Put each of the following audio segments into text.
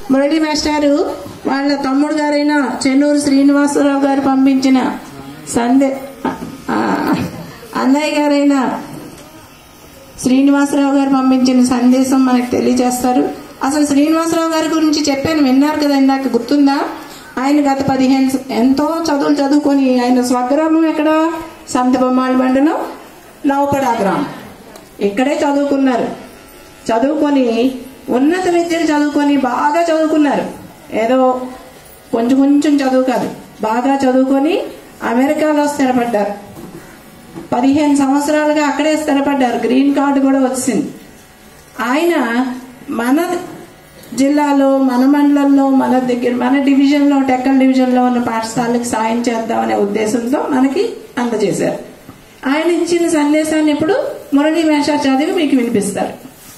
మురళీ మాస్టారు వాళ్ళ తమ్ముడు గారైన చెన్నూరు శ్రీనివాసరావు గారు పంపించిన సందే ఆ, అన్నయ్య గారైన శ్రీనివాసరావు గారు పంపించిన సందేశం మనకు తెలియజేస్తారు అసలు శ్రీనివాసరావు గారి గురించి చెప్పాను విన్నారు కదా ఇందాక గుర్తుందా ఆయన గత పదిహేను స- ఎంతో చదువులు చదువుకొని ఆయన స్వగ్రామం ఎక్కడ సంత బొమ్మాళి బండలో నౌపడా గ్రామం ఇక్కడే చదువుకున్నారు చదువుకొని ఉన్నత విద్యను చదువుకొని బాగా చదువుకున్నారు ఏదో కొంచెం కొంచెం చదువు కాదు బాగా చదువుకొని అమెరికాలో స్థిరపడ్డారు పదిహేను సంవత్సరాలుగా అక్కడే స్థిరపడ్డారు గ్రీన్ కార్డు కూడా వచ్చింది ఆయన మన జిల్లాలో మన మండలంలో మన దగ్గర మన డివిజన్లో టెక్కల్ డివిజన్లో ఉన్న పాఠశాలకు సాయం చేద్దామనే ఉద్దేశంతో మనకి అందజేశారు ఆయన ఇచ్చిన సందేశాన్ని ఇప్పుడు మురళీ మేషా చదివి మీకు వినిపిస్తారు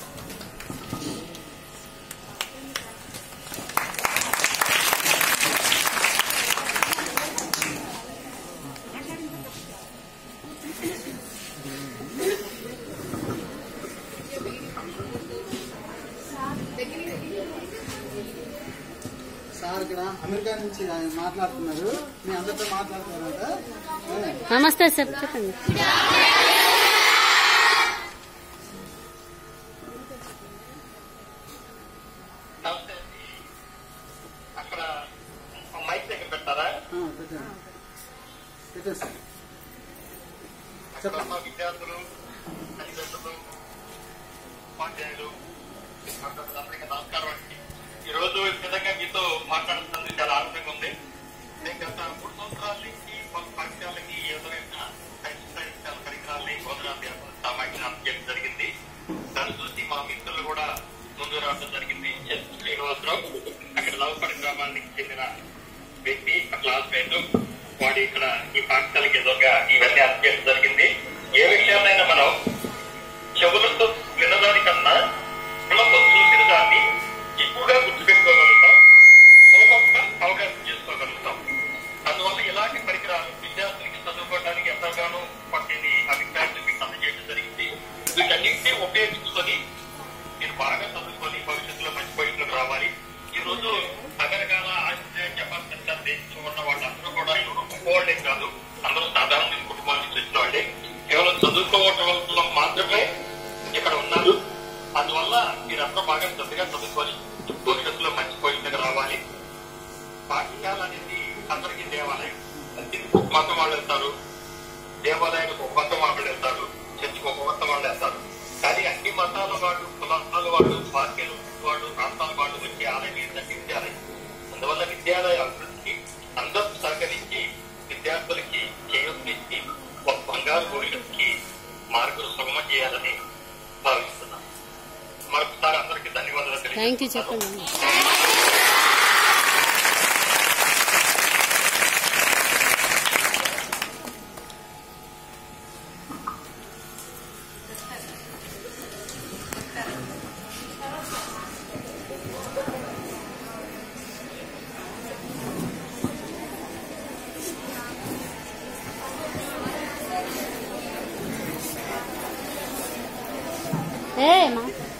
సార్ ఇక్కడ అమెరికా నుంచి ఆయన మాట్లాడుతున్నారు మీ అందరితో మాట్లాడుతున్నారంట ఏ? నమస్తే సార్ చెప్పండి నమస్తే అండి. అక్కడ మైక్ దగ్గర పెట్టారా ఆ, పెట్టండి పెట్టేస్తాను అక్కడ ఉన్న విద్యార్థులు తల్లిదండ్రులు ఉపాధ్యాయులు అందరికీ నమస్కారం అండి ఈ రోజు ఈ విధంగా మీతో మాట్లాడుతున్నందుకు చాలా ఆనందంగా ఉంది నేను గత మూడు సంవత్సరాల నుంచి పలు పాఠశాలకి ఎదురైన సైన్స్ పరికరాలని బోధనాన్ని సామాగ్రి అందజేయడం జరిగింది దాన్ని చూసి మా మిత్రులు కూడా ముందు రావడం జరిగింది ఎస్ శ్రీనివాసరావు అక్కడ లవపడి గ్రామానికి చెందిన వ్యక్తి క్లాస్ మేట్ వాడు ఇక్కడ ఈ పాఠశాలకి ఎదురుగా ఇవన్నీ అందజేయడం జరిగింది ఏ విషయాన్నైనా మనం చెవులతో వినడానికన్నా కులతో చూసిన దాన్ని ఎక్కువగా గుర్తుపెట్టుకోగలుగుతాం సులభంగా అవగాహన చేసుకోగలుగుతాం అందువల్ల ఇలాంటి పరికరాలు విద్యార్థులకి చదువుకోవడానికి ఎంతగానో పట్టింది అభిప్రాయాలు మీకు అందజేయడం జరిగింది వీటన్నింటినీ ఉపయోగించుకొని మీరు బాగా చదువుకొని భవిష్యత్తులో మంచి పొజిషన్కి రావాలి ఈ రోజు అమెరికాల ఆస్ట్రేలియా జపాన్ సెంటర్ దేశంలో ఉన్న వాళ్ళందరూ కూడా ఎవరు గొప్పవాళ్ళే కాదు అందరూ సాధారణ కుటుంబాల నుంచి వచ్చిన వాళ్ళే కేవలం చదువుకోవటం వల్ల మాత్రమే ఇక్కడ ఉన్నారు అందువల్ల మీరందరూ బాగా శ్రద్ధగా చదువుకొని భవిష్యత్తులో మంచి పొజిషన్కి రావాలి పాఠశాల అనేది అందరికీ దేవాలయం దీనికి ఒక మతం వాళ్ళు వెళ్తారు దేవాలయానికి ఒక మతం వాళ్ళు వెళ్తారు చర్చికి ఒక మతం వాళ్ళు వెళ్తారు కానీ అన్ని మతాల వాళ్ళు కులాల వాళ్ళు పార్టీల వాళ్ళు ప్రాంతాల వాళ్ళు వచ్చే ఆలయం ఏంటంటే విద్యాలయం అందువల్ల విద్యాలయ అభివృద్ధికి అందరూ సహకరించి విద్యార్థులకి చేయూతనిచ్చి ఒక బంగారు భవిష్యత్తుకి మార్గం సుగమం చేయాలని భావిస్తున్నాను మరొకసారి అందరికీ ధన్యవాదాలు థ్యాంక్ యూ తెలియజేస్తున్నాను. చెప్పండి ఏ మా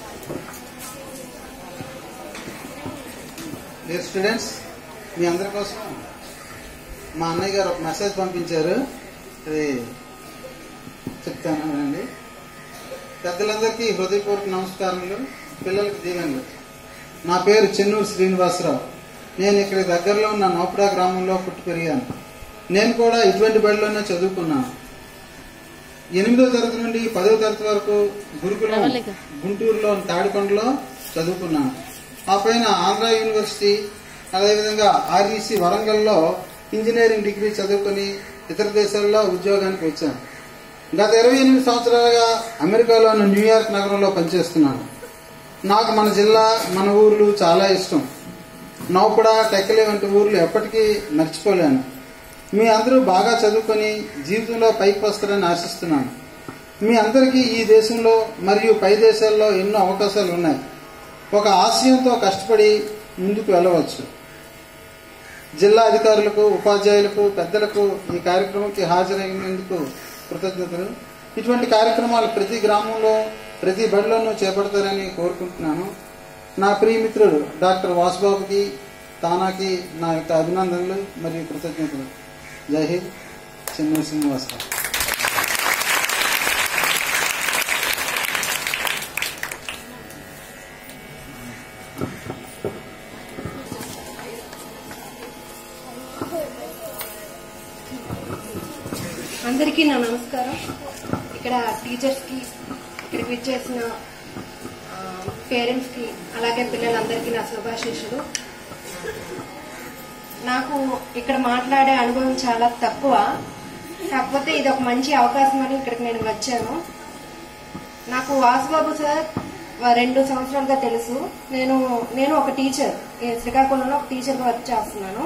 డియర్ స్టూడెంట్స్ మీ అందరి కోసం మా అన్నయ్య గారు ఒక మెసేజ్ పంపించారు అది చెప్తాను వినండి పెద్దలందరికీ హృదయపూర్వక నమస్కారములు పిల్లలకి దీవెనలు నా పేరు చెన్నూరు శ్రీనివాసరావు నేను ఇక్కడ దగ్గరలో ఉన్న నోపడా గ్రామంలో పుట్టి పెరిగాను నేను కూడా ఇటువంటి బడిలోనే చదువుకున్నాను ఎనిమిదో తరగతి నుండి పదో తరగతి వరకు గురుకులం రావాలిగా. గుంటూరులో తాడికొండలో చదువుకున్నాను ఆ పైన ఆంధ్ర యూనివర్సిటీ అదేవిధంగా ఆర్ఈసి వరంగల్లో ఇంజనీరింగ్ డిగ్రీ చదువుకొని ఇతర దేశాల్లో ఉద్యోగానికి వచ్చాను గత ఇరవై ఎనిమిది సంవత్సరాలుగా అమెరికాలోని న్యూయార్క్ నగరంలో పనిచేస్తున్నాను నాకు మన జిల్లా మన ఊర్లు చాలా ఇష్టం నౌపడ టెక్కలి వంటి ఊర్లు ఎప్పటికీ మర్చిపోలేను మీ అందరూ బాగా చదువుకొని జీవితంలో పైకి వస్తారని ఆశిస్తున్నాను మీ అందరికీ ఈ దేశంలో మరియు పై దేశాల్లో ఎన్నో అవకాశాలు ఉన్నాయి ఒక ఆశయంతో కష్టపడి ముందుకు వెళ్ళవచ్చు జిల్లా అధికారులకు ఉపాధ్యాయులకు పెద్దలకు ఈ కార్యక్రమంకి హాజరైనందుకు కృతజ్ఞతలు ఇటువంటి కార్యక్రమాలు ప్రతి గ్రామంలో ప్రతి బడిలోనూ చేపడతారని కోరుకుంటున్నాను నా ప్రియమిత్రుడు డాక్టర్ వాసుబాబుకి తానాకి నా యొక్క అభినందనలు మరియు కృతజ్ఞతలు జై హింద్ చిన్న శ్రీనివాసరావు అందరికీ నా నమస్కారం ఇక్కడ టీచర్స్కి ఇక్కడికి విచ్చేసిన పేరెంట్స్కి అలాగే పిల్లలందరికీ నా శుభాశీస్సులు నాకు ఇక్కడ మాట్లాడే అనుభవం చాలా తక్కువ కాకపోతే ఇది ఒక మంచి అవకాశం అని ఇక్కడికి నేను వచ్చాను నాకు వాసుబాబు సార్ రెండు సంవత్సరాలుగా తెలుసు నేను నేను ఒక టీచర్ ఈ శ్రీకాకుళంలో ఒక టీచర్గా వర్క్ చేస్తున్నాను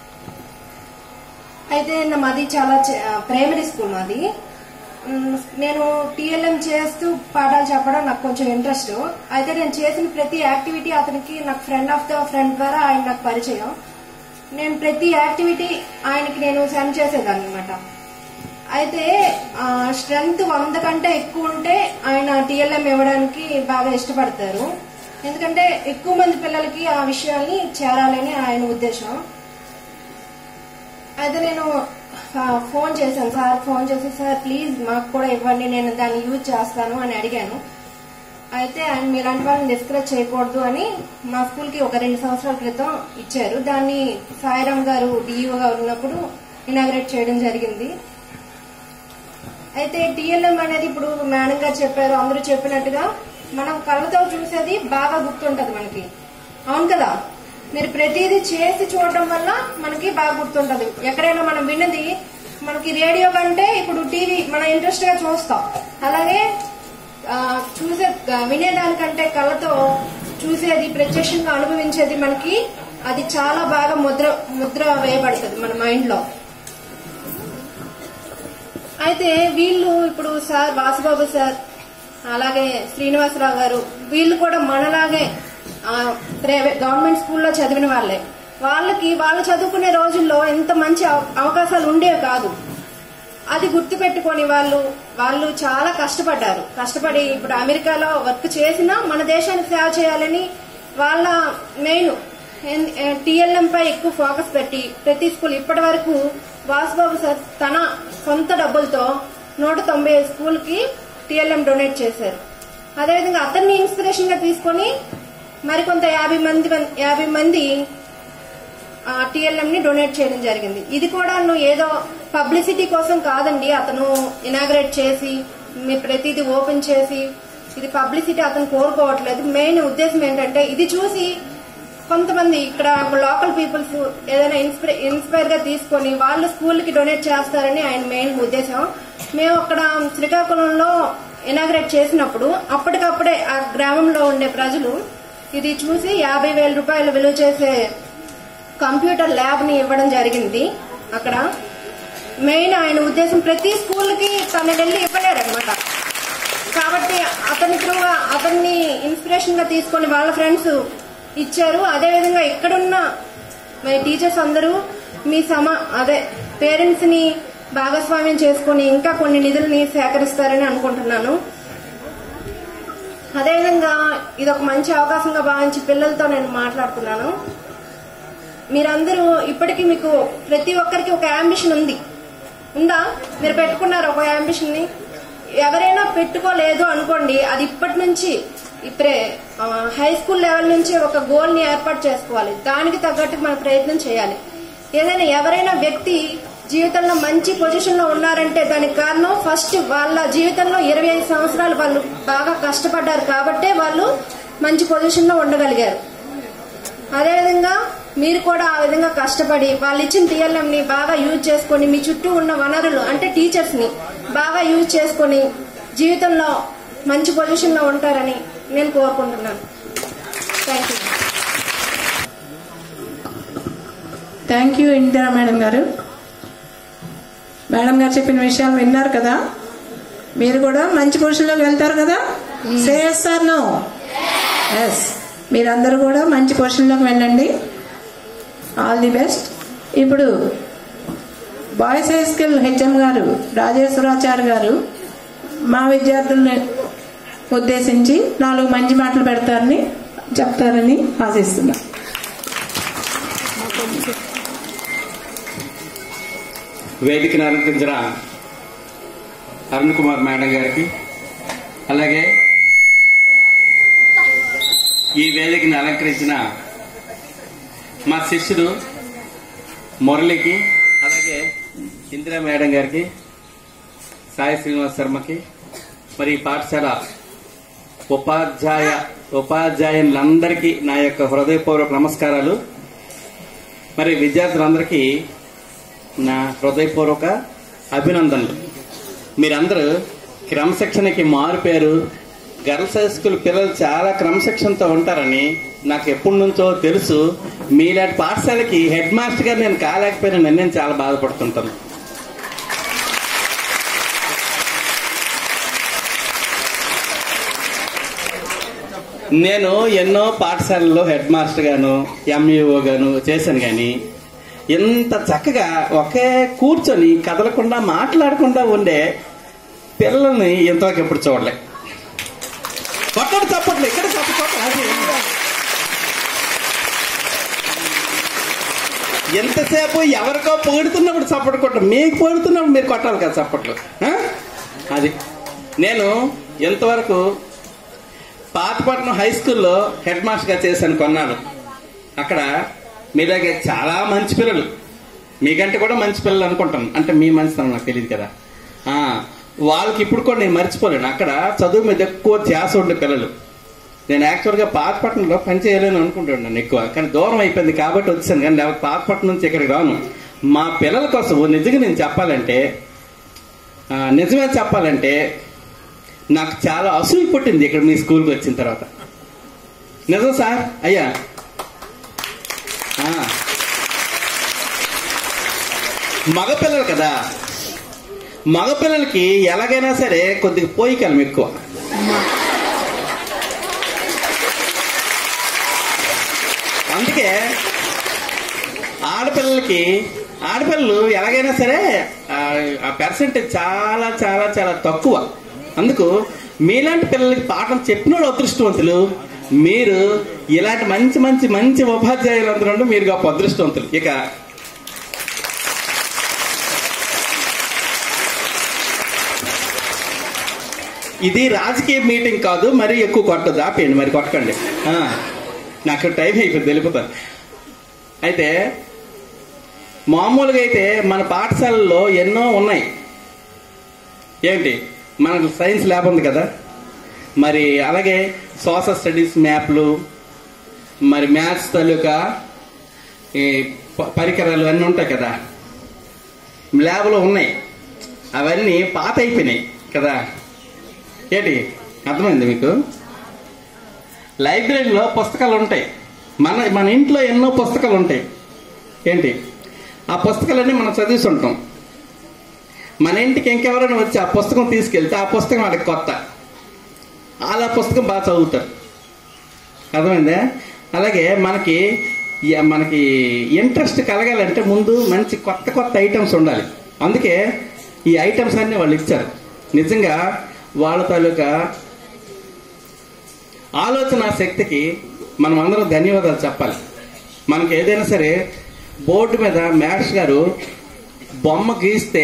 అయితే నా మాది చాలా చి- ఆ, ప్రైమరీ స్కూల్ మాది మ్, నేను టీఎల్ఎం చేస్తూ పాఠాలు చెప్పడం నాకు కొంచెం ఇంట్రెస్ట్ అయితే నేను చేసిన ప్రతి యాక్టివిటీ అతనికి నాకు ఫ్రెండ్ ఆఫ్ ద ఫ్రెండ్ ద్వారా ఆయన నాకు పరిచయం నేను ప్రతి యాక్టివిటీ ఆయనకి నేను సెండ్ చేసేదాన్ని అనమాట అయితే స్ట్రెంగ్త్ వంద కంటే ఎక్కువ ఉంటే ఆయన టీఎల్ఎం ఇవ్వడానికి బాగా ఇష్టపడతారు ఎందుకంటే ఎక్కువ మంది పిల్లలకి ఆ విషయాల్ని చేరాలని ఆయన ఉద్దేశం అయితే నేను ఆ, ఫోన్ చేశాను సార్ ఫోన్ చేసి సార్ ప్లీజ్ మాకు కూడా ఇవ్వండి నేను దాన్ని యూజ్ చేస్తాను అని అడిగాను అయితే ఆయన మీలాంటి వాళ్ళని డిస్కరేజ్ చేయకూడదు అని మా స్కూల్కి ఒక రెండు సంవత్సరాల క్రితం ఇచ్చారు దాన్ని సాయిరామ్ గారు డిఈఓగా ఉన్నప్పుడు ఇనాగ్రేట్ చేయడం జరిగింది అయితే టీఎల్ఎం అనేది ఇప్పుడు మేడం గారు చెప్పారు అందరూ చెప్పినట్టుగా మనం కళ్ళతో చూసేది బాగా గుర్తుంటది మనకి అవును కదా మీరు ప్రతిదీ చేసి చూడడం వల్ల మనకి బాగా గుర్తుంటది ఎక్కడైనా మనం విన్నది మనకి రేడియో కంటే ఇప్పుడు టీవీ మన ఇంట్రెస్ట్ గా చూస్తాం అలాగే ఆ, చూసే ఆ, వినేదానికంటే కళ్ళతో చూసేది ప్రత్యక్షంగా అనుభవించేది మనకి అది చాలా బాగా ముద్ర ముద్ర వేయబడుతుంది మన మైండ్ లో అయితే వీళ్ళు ఇప్పుడు సార్ వాసుబాబు సార్ అలాగే శ్రీనివాసరావు గారు వీళ్ళు కూడా మనలాగే ఆ, ప్రైవేట్ గవర్నమెంట్ స్కూల్లో చదివిన వాళ్ళే వాళ్ళకి వాళ్ళు చదువుకునే రోజుల్లో ఎంత మంచి అవ- అవకాశాలు ఉండేవి కాదు అది గుర్తుపెట్టుకొని వాళ్ళు వాళ్ళు చాలా కష్టపడ్డారు కష్టపడి ఇప్పుడు అమెరికాలో వర్క్ చేసినా మన దేశానికి సేవ చేయాలని వాళ్ళ మెయిన్ టీఎల్ఎం పై ఎక్కువ ఫోకస్ పెట్టి ప్రతి స్కూల్ ఇప్పటి వరకు వాసుబాబు సార్ తన సొంత డబ్బులతో నూట తొంభై స్కూల్ కి టీఎల్ఎం డొనేట్ చేశారు అదేవిధంగా అతన్ని ఇన్స్పిరేషన్ గా తీసుకొని మరికొంత యాభై మంది యాభై మంది టీఎల్ఎం ని డొనేట్ చేయడం జరిగింది ఇది కూడా నువ్వు ఏదో పబ్లిసిటీ కోసం కాదండి అతను ఇనాగ్రేట్ చేసి మీ ప్రతిదీ ఓపెన్ చేసి ఇది పబ్లిసిటీ అతను కోరుకోవట్లేదు మెయిన్ ఉద్దేశం ఏంటంటే ఇది చూసి కొంతమంది ఇక్కడ లోకల్ పీపుల్స్ ఏదైనా ఇన్స్పై ఇన్స్పైర్ గా తీసుకొని వాళ్ళు స్కూల్ కి డొనేట్ చేస్తారని ఆయన మెయిన్ ఉద్దేశం మేము అక్కడ శ్రీకాకుళంలో ఇనాగ్రేట్ చేసినప్పుడు అప్పటికప్పుడే ఆ గ్రామంలో ఉండే ప్రజలు ఇది చూసి యాభై వేల రూపాయలు విలువ చేసే కంప్యూటర్ ల్యాబ్ ని ఇవ్వడం జరిగింది అక్కడ మెయిన్ ఆయన ఉద్దేశం ప్రతి స్కూల్ కి తను వెళ్ళి ఇవ్వలేడు అనమాట కాబట్టి అతని త్రూగా అతన్ని ఇన్స్పిరేషన్ గా తీసుకొని వాళ్ళ ఫ్రెండ్స్ ఇచ్చారు అదేవిధంగా ఇక్కడున్న మీ టీచర్స్ అందరూ మీ సమ అదే పేరెంట్స్ ని భాగస్వామ్యం చేసుకొని ఇంకా కొన్ని నిధుల్ని సేకరిస్తారని అనుకుంటున్నాను అదేవిధంగా ఇది ఒక మంచి అవకాశంగా భావించి పిల్లలతో నేను మాట్లాడుతున్నాను మీరందరూ ఇప్పటికీ మీకు ప్రతి ఒక్కరికి ఒక అంబిషన్ ఉంది ఉందా మీరు పెట్టుకున్నారు ఒక అంబిషన్ ని ఎవరైనా పెట్టుకోలేదు అనుకోండి అది ఇప్పటి నుంచి ఇప్పుడే ఆ, హై స్కూల్ లెవెల్ నుంచి ఒక గోల్ ని ఏర్పాటు చేసుకోవాలి దానికి తగ్గట్టు మనం ప్రయత్నం చేయాలి ఏదైనా ఎవరైనా వ్యక్తి జీవితంలో మంచి పొజిషన్ లో ఉన్నారంటే దానికి కారణం ఫస్ట్ వాళ్ళ జీవితంలో ఇరవై ఐదు సంవత్సరాలు వాళ్ళు బాగా కష్టపడ్డారు కాబట్టే వాళ్ళు మంచి పొజిషన్ లో ఉండగలిగారు అదేవిధంగా మీరు కూడా ఆ విధంగా కష్టపడి వాళ్ళు ఇచ్చిన టీఎల్ఎం ని బాగా యూజ్ చేసుకొని మీ చుట్టూ ఉన్న వనరులు అంటే టీచర్స్ ని బాగా యూజ్ చేసుకొని జీవితంలో మంచి పొజిషన్ లో ఉంటారని నేను కోరుకుంటున్నాను thank you thank you Indira madam గారు మేడం గారు చెప్పిన విషయాలు విన్నారు కదా మీరు కూడా మంచి పొజిషన్లోకి వెళ్తారు కదా సేస్తారు నో ఎస్ మీరందరూ కూడా మంచి పొజిషన్లోకి వెళ్ళండి ఆల్ ది బెస్ట్ ఇప్పుడు బాయ్స్ హై స్కూల్ హెచ్ఎం గారు రాజేశ్వరాచార్య గారు మా విద్యార్థుల్ని ఉద్దేశించి నాలుగు మంచి మాటలు పెడతారని చెప్తారని ఆశిస్తున్నా వేదికను అలంకరించిన అరుణ్ కుమార్ మేడం గారికి అలాగే ఈ వేదికను అలంకరించిన మా శిష్యుడు మురళికి అలాగే ఇందిరా మేడం గారికి సాయి శ్రీనివాస్ శర్మకి మరి ఈ పాఠశాల ఉపాధ్యాయ ఉపాధ్యాయులందరికీ నా యొక్క హృదయపూర్వక నమస్కారాలు మరి విద్యార్థులందరికీ నా హృదయపూర్వక అభినందనలు మీరందరూ క్రమశిక్షణకి మారుపేరు గర్ల్స్ హై స్కూల్ పిల్లలు చాలా క్రమశిక్షణతో ఉంటారని నాకు ఎప్పటి నుంచో తెలుసు మీలాంటి పాఠశాలకి హెడ్ మాస్టర్ గారు నేను కాలేకపోయినా నేను చాలా బాధపడుతుంటాను నేను ఎన్నో పాఠశాలల్లో హెడ్ మాస్టర్ గాను ఎంఈఓ గాను చేశాను కానీ ఎంత చక్కగా ఒకే కూర్చొని కదలకుండా మాట్లాడకుండా ఉండే పిల్లల్ని ఎంతవరకు ఎప్పుడు చూడలే కొట్టడు చప్పట్లు ఇక్కడ చప్ప కొట్ట అది. ఎంతసేపు ఎవరికో పొగుడుతున్నప్పుడు చప్పట్లు కొట్ట మీకు పొగుడుతున్నప్పుడు మీరు కొట్టాలి కదా చప్పట్లు ఆ? అది నేను ఎంతవరకు పాతపట్నం హై స్కూల్లో హెడ్ మాస్టర్గా చేశాను కొన్నాళ్ళు అక్కడ మీ దగ్గర చాలా మంచి పిల్లలు మీకంటే కూడా మంచి పిల్లలు అనుకుంటాను అంటే మీ మంచితనం నాకు తెలియదు కదా ఆ, వాళ్ళకి ఇప్పుడు కూడా నేను మర్చిపోలేను అక్కడ చదువు మీద ఎక్కువ ధ్యాస ఉండే పిల్లలు నేను యాక్చువల్గా పాతపట్నంలో పని చేయలేను అనుకుంటున్నాను ఎక్కువ కానీ దూరం అయిపోయింది కాబట్టి వచ్చాను కానీ లేకపోతే పాతపట్నం నుంచి ఇక్కడికి రాను మా పిల్లల కోసం నిజంగా నేను చెప్పాలంటే ఆ, నిజమే చెప్పాలంటే నాకు చాలా అసూయ పుట్టింది ఇక్కడ మీ స్కూల్కి వచ్చిన తర్వాత నిజం సార్ అయ్యా ఆ. మగపిల్లలు కదా మగపిల్లలకి ఎలాగైనా సరే కొద్దిగా పోయికలం ఎక్కువ అందుకే ఆడపిల్లలకి ఆడపిల్లలు ఎలాగైనా సరే ఆ- ఆ పర్సెంటేజ్ చాలా చాలా చాలా తక్కువ అందుకు మీలాంటి పిల్లలకి పాఠం చెప్పిన వాళ్ళు అదృష్టవంతులు మీరు ఇలాంటి మంచి మంచి మంచి ఉపాధ్యాయులు అందరూ మీరు గొప్ప అదృష్టవంతులు ఇక ఇది రాజకీయ మీటింగ్ కాదు మరి ఎక్కువ కొట్టదు ఆపేయండి మరి కొట్టకండి ఆ, నాకు టైం అయిపోయింది వెళ్ళిపోతాను అయితే మామూలుగా అయితే మన పాఠశాలలో ఎన్నో ఉన్నాయి ఏంటి మనకు సైన్స్ ల్యాబ్ ఉంది కదా మరి అలాగే సోషల్ స్టడీస్ మ్యాప్లు మరి మ్యాథ్స్ తాలూకా ఈ ప- పరికరాలు అన్నీ ఉంటాయి కదా ల్యాబ్లో ఉన్నాయి అవన్నీ పాత అయిపోయినాయి కదా ఏంటి అర్థమైంది మీకు లైబ్రరీలో పుస్తకాలు ఉంటాయి మన మన ఇంట్లో ఎన్నో పుస్తకాలు ఉంటాయి ఏంటి ఆ పుస్తకాలన్నీ మనం చదివి ఉంటాం మన ఇంటికి ఇంకెవరైనా వచ్చి ఆ పుస్తకం తీసుకెళ్తే ఆ పుస్తకం వాళ్ళకి కొత్త వాళ్ళు ఆ పుస్తకం బాగా చదువుతారు అర్థమైందా అలాగే మనకి ఈ- మనకి ఇంట్రెస్ట్ కలగాలంటే ముందు మంచి కొత్త కొత్త ఐటమ్స్ ఉండాలి అందుకే ఈ ఐటమ్స్ అన్ని వాళ్ళు ఇచ్చారు నిజంగా వాళ్ళ తాలూకా ఆలోచన శక్తికి మనం అందరం ధన్యవాదాలు చెప్పాలి మనకి ఏదైనా సరే బోర్డు మీద మ్యాథ్స్ గారు బొమ్మ గీస్తే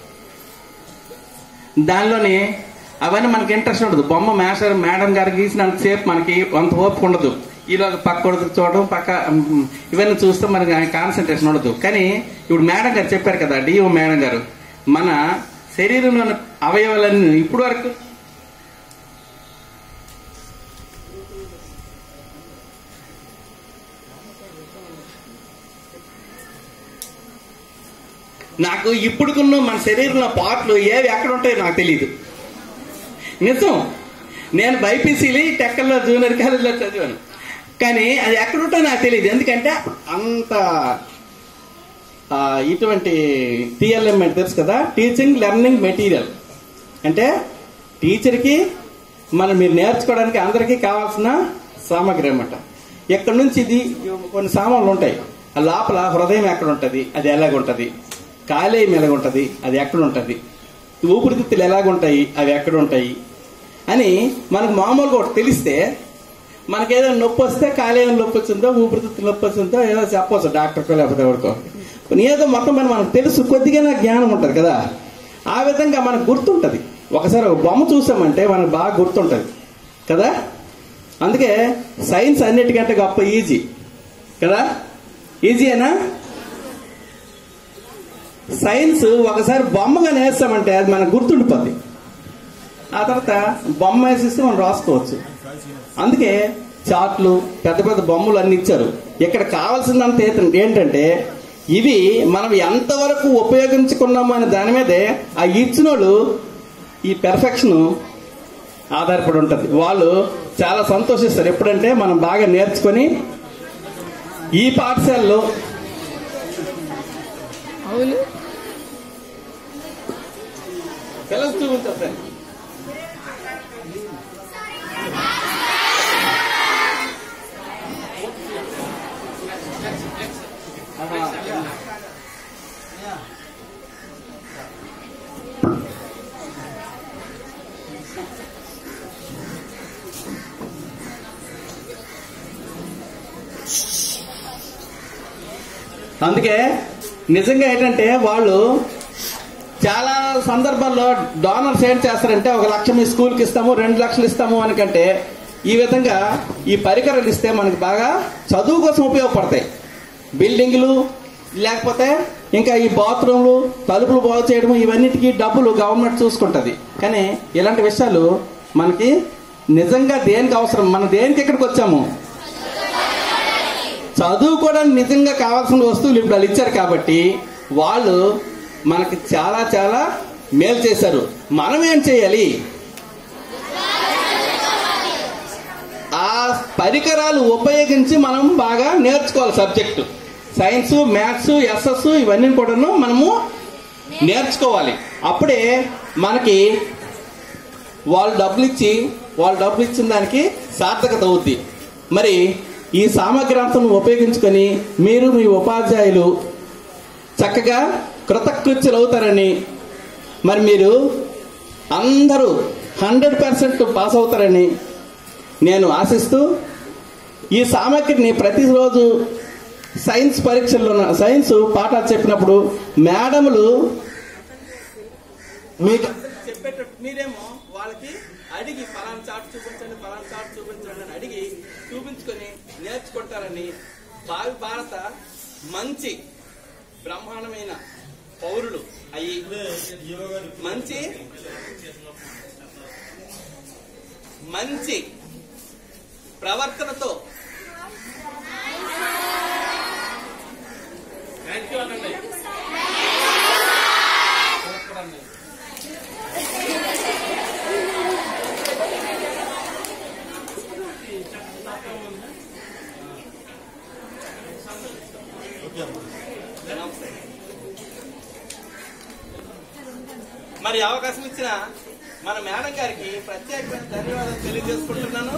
దానిలోని అవన్నీ మనకి ఇంట్రెస్ట్ ఉండదు బొమ్మ మేస్టర్ మేడం గారు గీసినంతసేపు మనకి అంత ఓపిక ఉండదు ఈలో పక్క కొడుకు చూడడం పక్క ఉమ్, ఇవన్నీ చూస్తే మనకి కాన్సన్ట్రేషన్ ఉండదు కానీ ఇప్పుడు మేడం గారు చెప్పారు కదా డిఓ మేడం గారు మన శరీరంలోని అవయవాలన్నీ ఇప్పుడు వరకు నాకు ఇప్పుడుకున్న మన శరీరంలో పాటలు ఏవి ఎక్కడ ఉంటాయో నాకు తెలియదు నిజం నేను బైపీసీలి టెక్కల్లో జూనియర్ కాలేజీలో చదివాను కానీ అది ఎక్కడ ఉంటాయో నాకు తెలియదు ఎందుకంటే అంత ఆ, ఇటువంటి టీఎల్ఎం అంటే తెలుసు కదా టీచింగ్ లెర్నింగ్ మెటీరియల్ అంటే టీచర్కి మనం మీరు నేర్చుకోవడానికి అందరికీ కావాల్సిన సామాగ్రి అన్నమాట ఎక్కడి నుంచి ఇది కొన్ని సామాన్లు ఉంటాయి ఆ లోపల హృదయం ఎక్కడ ఉంటుంది అది ఎలాగుంటది కాలేయం ఎలాగుంటది అది ఎక్కడ ఉంటది ఊపిరితిత్తులు ఎలాగుంటాయి అవి ఎక్కడ ఉంటాయి అని మనకు మామూలుగా ఒకటి తెలిస్తే మనకి ఏదైనా నొప్పి వస్తే కాలేయం నొప్పి వచ్చిందో ఊపిరితిత్తులు నొప్పి వచ్చిందో ఏదో చెప్పవచ్చు డాక్టర్కో లేకపోతే ఎవరికో కొన్ని ఏదో మొత్తం మనం మనకు తెలుసు కొద్దిగా జ్ఞానం ఉంటుంది కదా ఆ విధంగా మనకు గుర్తుంటది ఒకసారి ఒక బొమ్మ చూసామంటే మనకు బాగా గుర్తుంటది కదా అందుకే సైన్స్ అన్నిటికంటే గొప్ప ఈజీ కదా ఈజీయేనా సైన్స్ ఒకసారి బొమ్మగా నేస్తామంటే అది మనకు గుర్తుండిపోద్ది ఆ తర్వాత బొమ్మ వేసిస్తే మనం రాసుకోవచ్చు అందుకే చార్ట్లు పెద్ద పెద్ద బొమ్మలు అన్ని ఇచ్చారు ఇక్కడ కావాల్సిందంత ఏంట- ఏంటంటే ఇవి మనం ఎంతవరకు ఉపయోగించుకున్నాము అనే దాని మీదే ఆ ఇచ్చినోళ్ళు ఈ పెర్ఫెక్షన్ ఆధారపడి ఉంటుంది వాళ్ళు చాలా సంతోషిస్తారు ఎప్పుడంటే మనం బాగా నేర్చుకొని ఈ పాఠశాలలో పిల్లలు చూపించారు సార్ అందుకే నిజంగా ఏంటంటే వాళ్ళు చాలా సందర్భాల్లో డోనర్స్ ఏం చేస్తారంటే ఒక లక్ష మీ స్కూల్కి ఇస్తాము రెండు లక్షలు ఇస్తాము అనకంటే ఈ విధంగా ఈ పరికరాలు ఇస్తే మనకి బాగా చదువు కోసం ఉపయోగపడతాయి బిల్డింగ్లు లేకపోతే ఇంకా ఈ బాత్రూమ్లు తలుపులు బాగు చేయడం ఇవన్నిటికీ డబ్బులు గవర్నమెంట్ చూసుకుంటది కానీ ఇలాంటి విషయాలు మనకి నిజంగా దేనికి అవసరం మనం దేనికి ఇక్కడికి వచ్చాము చదువుకోవడానికి నిజంగా కావాల్సిన వస్తువులు ఇప్పుడు వాళ్ళు ఇచ్చారు కాబట్టి వాళ్ళు మనకి చాలా చాలా మేలు చేశారు మనం ఏం చేయాలి ఆ పరికరాలు ఉపయోగించి మనం బాగా నేర్చుకోవాలి సబ్జెక్టు సైన్స్ మ్యాథ్స్ ఎస్ఎస్ ఇవన్నీ కూడాను మనము నేర్చుకోవాలి అప్పుడే మనకి వాళ్ళు డబ్బులు ఇచ్చి వాళ్ళు డబ్బులు ఇచ్చిన దానికి సార్థకత అవుద్ది మరి ఈ సామగ్రి అంతా ఉపయోగించుకొని మీరు మీ ఉపాధ్యాయులు చక్కగా కృతకృత్యులు అవుతారని మరి మీరు అందరూ హండ్రెడ్ పర్సెంట్ పాస్ అవుతారని నేను ఆశిస్తూ ఈ సామగ్రిని ప్రతిరోజు సైన్స్ పరీక్షల్లో సైన్స్ పాఠాలు చెప్పినప్పుడు మేడములు మీకు చెప్పేటట్టు మీరేమో వాళ్ళకి అడిగి ఫలానా చాట్ చూపించండి ఫలానా చాట్ చూపించండి అని అడిగి చూపించుకొని నేర్చుకుంటారని భావి భారత మంచి బ్రహ్మాండమైన పౌరులు అయ్యి మంచి మంచి ప్రవర్తనతో థ్యాంక్ యూ అనండి మరి అవకాశం ఇచ్చిన మన మేడం గారికి ప్రత్యేకమైన ధన్యవాదాలు తెలియజేసుకుంటున్నాను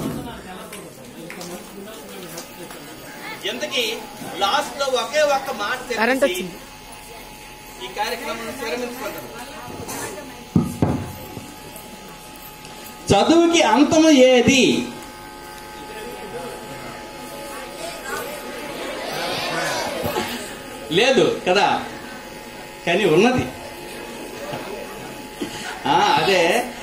ఇంతకీ లాస్ట్ లో ఒకే ఒక్క మాట చెప్పేసి ఈ కార్యక్రమం విరమించుకుంటాను చదువుకి అంతము ఏది లేదు కదా కానీ ఉన్నది ఆ, అదే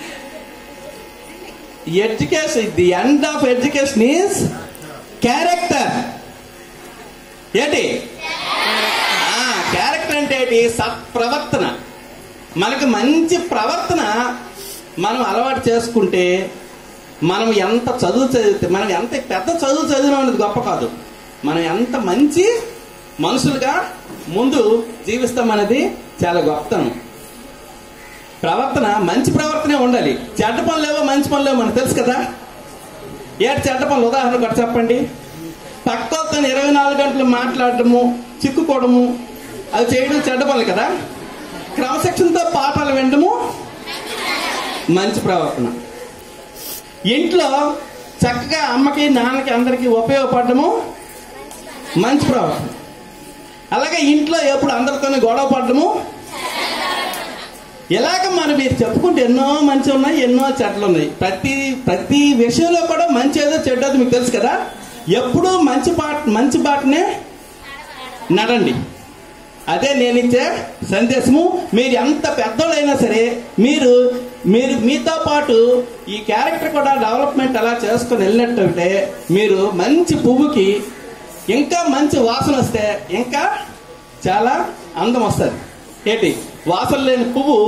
education the end of education is character ఏంటి క్యారెక్టర్ అంటే ఏంటి సత్ప్రవర్తన మనకి మంచి ప్రవర్తన మనం అలవాటు చేసుకుంటే మనం ఎంత చదువు చదివితే మనం ఎంత పెద్ద చదువు చదివినాం అనేది గొప్ప కాదు మనం ఎంత మంచి మనుషులుగా ముందు జీవిస్తామనేది చాలా గొప్పతనం ప్రవర్తన మంచి ప్రవర్తనే ఉండాలి చెడ్డ పనులేవో మంచి పనులేవో మనకు తెలుసు కదా ఏడు చెడ్డ పనులు ఉదాహరణ ఒకటి చెప్పండి పక్కతో ఇరవై నాలుగు గంటలు మాట్లాడటము చిక్కుకోవడము అది చేయడం చెడ్డ పనులు కదా క్రమశిక్షణతో పాఠాలు వినడము మంచి ప్రవర్తన ఇంట్లో చక్కగా అమ్మకి నాన్నకి అందరికి ఉపయోగపడము మంచి ప్రవర్తన అలాగే ఇంట్లో ఎప్పుడు అందరితోనే గొడవ పడడము ఇలాగ మనం మీరు చెప్పుకుంటే ఎన్నో మంచి ఉన్నాయి ఎన్నో చెడ్డలు ఉన్నాయి ప్రతి ప్రతి విషయంలో కూడా మంచి ఏదో చెడ్డదో మీకు తెలుసు కదా ఎప్పుడూ మంచి బాట మంచి బాటనే నడండి అదే నేను ఇచ్చే సందేశము మీరు ఎంత పెద్దోళ్ళైనా సరే మీరు మీరు మీతో పాటు ఈ క్యారెక్టర్ కూడా డెవలప్మెంట్ అలా చేసుకుని వెళ్ళినట్టుంటే మీరు మంచి పువ్వుకి ఇంకా మంచి వాసన వస్తే ఇంకా చాలా అందం వస్తుంది ఏంటి వాసన లేని పువ్వు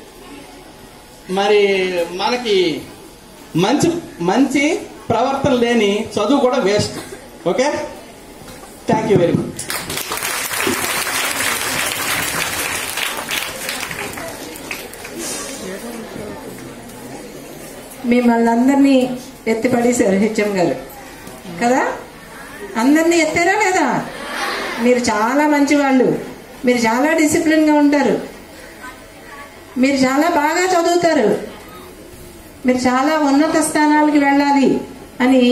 మరి మనకి మంచి మంచి ప్రవర్తన లేని చదువు కూడా waste okay thank you very much మిమ్మల్ని అందరినీ ఎత్తి పడేశారు హెచ్ఎం గారు కదా అందరినీ ఎత్తారా లేదా మీరు చాలా మంచి వాళ్ళు మీరు చాలా డిసిప్లిన్గా ఉంటారు మీరు చాలా బాగా చదువుతారు మీరు చాలా ఉన్నత స్థానాలకు వెళ్ళాలి అని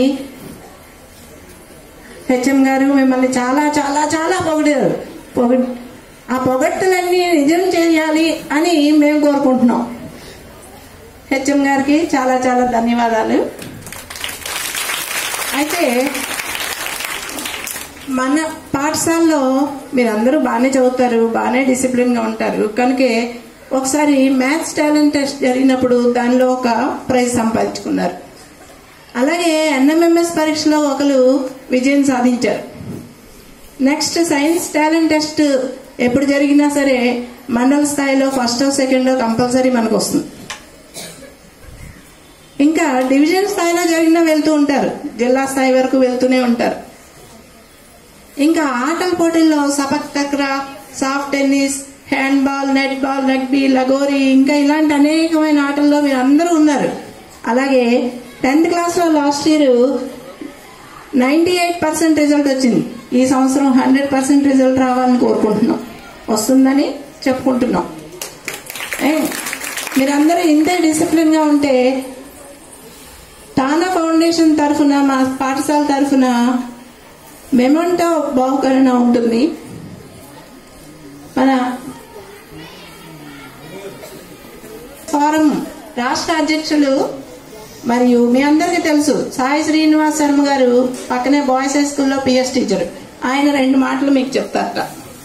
హెచ్ఎం గారు మిమ్మల్ని చాలా చాలా చాలా పొగిడారు పొగ ఆ పొగట్టులన్నీ నిజం చేయాలి అని మేము కోరుకుంటున్నాం హెచ్ఎం గారికి చాలా చాలా ధన్యవాదాలు అయితే మన పాఠశాలలో మీరందరూ బాగానే చదువుతారు బాగానే డిసిప్లిన్గా ఉంటారు కనుకే ఒకసారి మ్యాథ్స్ టాలెంట్ టెస్ట్ జరిగినప్పుడు దానిలో ఒక ప్రైజ్ సంపాదించుకున్నారు అలాగే ఎన్ఎంఎంఎస్ పరీక్షలో ఒకరు విజయం సాధించారు నెక్స్ట్ సైన్స్ టాలెంట్ టెస్ట్ ఎప్పుడు జరిగినా సరే మండల స్థాయిలో ఫస్ట్ సెకండ్ కంపల్సరీ మనకు వస్తుంది ఇంకా డివిజన్ స్థాయిలో జరిగినా వెళ్తూ ఉంటారు జిల్లా స్థాయి వరకు వెళ్తూనే ఉంటారు ఇంకా ఆటల పోటీల్లో sepak takraw soft tennis hand ball net ball rugby lagori ఇంకా ఇలాంటి అనేకమైన ఆటల్లో మీరు అందరూ ఉన్నారు అలాగే టెన్త్ క్లాస్లో last year ninety eight percent result వచ్చింది ఈ సంవత్సరం హండ్రెడ్ పర్సెంట్ రిజల్ట్ రావాలని కోరుకుంటున్నాం వస్తుందని చెప్పుకుంటున్నాం ఏ, మీరందరూ ఇంతే డిసిప్లిన్గా ఉంటే టానా ఫౌండేషన్ తరఫున మా పాఠశాల తరఫున మెమంటో బహుకరణ ఉంటుంది మన ఫారం రాష్ట్ర అధ్యక్షులు మరియు మీ అందరికీ తెలుసు సాయి శ్రీనివాస్ శర్మ గారు పక్కనే బాయ్స్ హై స్కూల్లో పిఎస్ టీచర్ ఆయన రెండు మాటలు మీకు చెప్తారట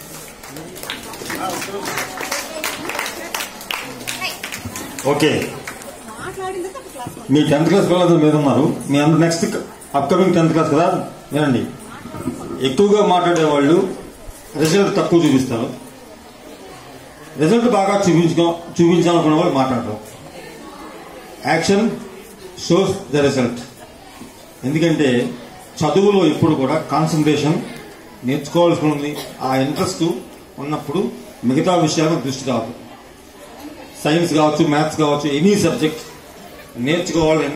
ఓకే మీ టెన్త్ క్లాస్ పిల్లలందరూ మీద ఉన్నారు మీ అందరూ నెక్స్ట్ అప్కమింగ్ టెన్త్ క్లాస్ కదా వినండి ఎక్కువగా మాట్లాడే వాళ్ళు రిజల్ట్ తక్కువ చూపిస్తారు రిజల్ట్ బాగా చూపించుకో చూపించాలనుకున్న వాళ్ళు మాట్లాడరు యాక్షన్ షోస్ ద రిజల్ట్ ఎందుకంటే చదువులో ఎప్పుడు కూడా కాన్సన్ట్రేషన్ నేర్చుకోవాల్సి ఉంది ఆ ఇంట్రెస్ట్ ఉన్నప్పుడు మిగతా విషయాలకు దృష్టి రాదు సైన్స్ కావచ్చు మ్యాథ్స్ కావచ్చు ఎనీ సబ్జెక్ట్ నేర్చుకోవాలి